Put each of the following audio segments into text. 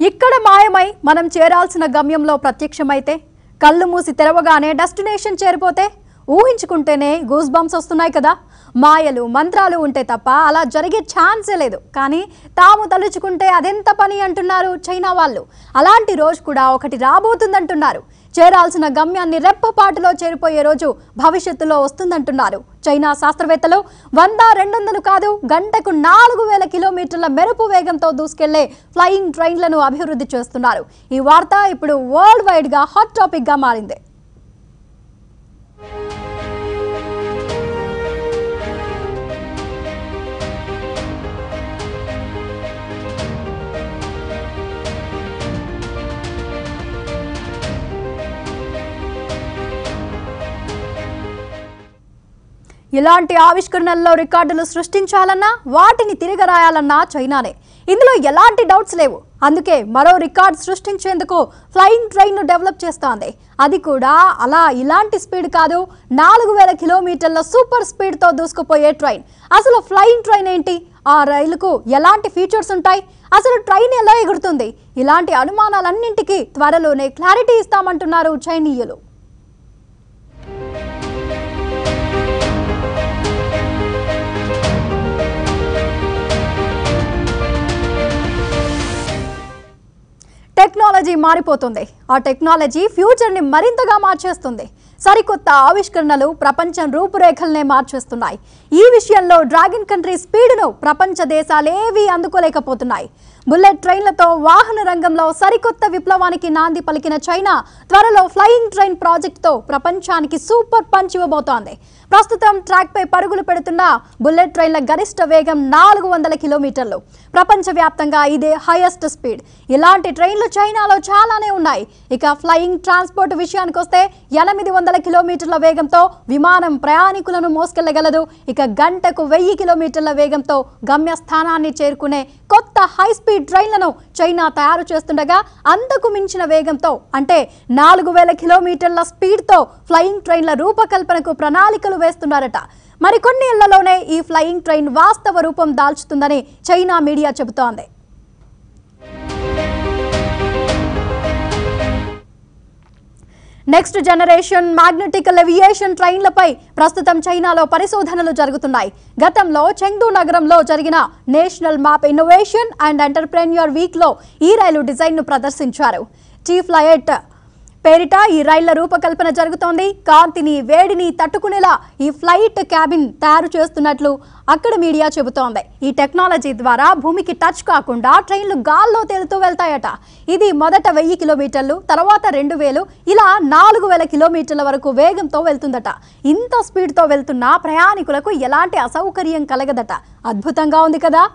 ఇక్కడ మాయమై మనం చేరాల్సిన గమ్యంలో ప్రత్యక్షమైతే కళ్ళు మూసి తెరవగానే డెస్టినేషన్ చేరిపోతే ఊహించుకుంటేనే గూస్ బంప్స్ వస్తున్నాయి కదా మాయలు మంత్రాలు ఉంటే తప్ప అలా జరిగే ఛాన్సే లేదు కానీ తాము తలుచుకుంటే అదెంత పని అంటున్నారు చైనా వాళ్ళు అలాంటి రోజు కూడా ఒకటి రాబోతుందంటున్నారు చేరాల్సిన గమ్యాన్ని రెప్పపాటులో చేరిపోయే రోజు భవిష్యత్తులో వస్తుందంటున్నారు చైనా శాస్త్రవేత్తలు వంద రెండు వందలు కాదు గంటకు నాలుగు వేల కిలోమీటర్ల మెరుపు వేగంతో దూసుకెళ్లే ఫ్లయింగ్ ట్రైన్లను అభివృద్ధి చేస్తున్నారు ఈ వార్త ఇప్పుడు వరల్డ్ వైడ్ గా హాట్ టాపిక్ గా మారింది ఇలాంటి ఆవిష్కరణల్లో రికార్డులు సృష్టించాలన్నా వాటిని తిరగరాయాలన్నా చైనానే ఇందులో ఎలాంటి డౌట్స్ లేవు అందుకే మరో రికార్డ్ సృష్టించేందుకు ఫ్లయింగ్ ట్రైన్ను డెవలప్ చేస్తోంది అది కూడా అలా ఇలాంటి స్పీడ్ కాదు నాలుగు వేల కిలోమీటర్ల సూపర్ స్పీడ్తో దూసుకుపోయే ట్రైన్ అసలు ఫ్లయింగ్ ట్రైన్ ఏంటి ఆ రైలుకు ఎలాంటి ఫీచర్స్ ఉంటాయి అసలు ట్రైన్ ఎలా ఎగురుతుంది ఇలాంటి అనుమానాలన్నింటికీ త్వరలోనే క్లారిటీ ఇస్తామంటున్నారు చైనీయులు టెక్నాలజీ మారిపోతుంది ఆ టెక్నాలజీ ఫ్యూచర్ని మరింతగా మార్చేస్తుంది సరికొత్త ఆవిష్కరణలు ప్రపంచం రూపురేఖల్నే మార్చేస్తున్నాయి ఈ విషయంలో డ్రాగన్ కంట్రీ స్పీడ్ను ప్రపంచ దేశాలేవీ అందుకోలేకపోతున్నాయి బుల్లెట్ ట్రైన్లతో వాహన రంగంలో సరికొత్త విప్లవానికి నాంది పలికిన చైనా త్వరలో ఫ్లయింగ్ ట్రైన్ ప్రాజెక్టుతో ప్రపంచానికి సూపర్ పంచ్ ఇవ్వబోతోంది ప్రస్తుతం ట్రాక్పై పరుగులు పెడుతున్న బుల్లెట్ ట్రైన్ల గరిష్ట వేగం నాలుగు వందల కిలోమీటర్లు ప్రపంచవ్యాప్తంగా ఇదే హైయెస్ట్ స్పీడ్ ఇలాంటి ట్రైన్లు చైనాలో చాలానే ఉన్నాయి ఇక ఫ్లయింగ్ ట్రాన్స్పోర్ట్ విషయానికి వస్తే ఎనిమిది వందల కిలోమీటర్ల వేగంతో విమానం ప్రయాణికులను మోసుకెళ్లగలదు ఇక గంటకు వెయ్యి కిలోమీటర్ల వేగంతో గమ్యస్థానాన్ని చేరుకునే కొత్త హై స్పీడ్ ట్రైన్లను చైనా తయారు చేస్తుండగా అంతకు మించిన వేగంతో అంటే నాలుగు వేల కిలోమీటర్ల స్పీడ్తో ఫ్లయింగ్ ట్రైన్ల రూపకల్పనకు ప్రణాళికలు వేస్తున్నారట మరికొన్ని ఏళ్లలోనే ఈ ఫ్లయింగ్ ట్రైన్ వాస్తవ రూపం దాల్చుతుందని చైనా మీడియా చెబుతోంది నెక్స్ట్ జనరేషన్ మ్యాగ్నెటిక్ లెవియేషన్ ట్రైన్లపై ప్రస్తుతం చైనాలో పరిశోధనలు జరుగుతున్నాయి గతంలో చెంగ్దు నగరంలో జరిగిన national map innovation and entrepreneur వీక్లో ఈ రైలు డిజైన్ను ప్రదర్శించారు చీఫ్ లయట్ పేరిట ఈ రైళ్ల రూపకల్పన జరుగుతోంది కాంతిని వేడిని తట్టుకునేలా ఈ ఫ్లైట్ క్యాబిన్ తయారు చేస్తున్నట్లు అక్కడ మీడియా చెబుతోంది ఈ టెక్నాలజీ ద్వారా భూమికి టచ్ కాకుండా ట్రైన్లు గాల్లో తేలుతూ వెళ్తాయట ఇది మొదట వెయ్యి కిలోమీటర్లు తర్వాత రెండు వేలు ఇలా నాలుగు వేల కిలోమీటర్ల వరకు వేగంతో వెళ్తుందట ఇంత స్పీడ్తో వెళ్తున్న ప్రయాణికులకు ఎలాంటి అసౌకర్యం కలగదట అద్భుతంగా ఉంది కదా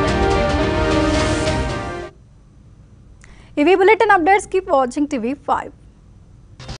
ఇవి bulletin updates keep watching TV five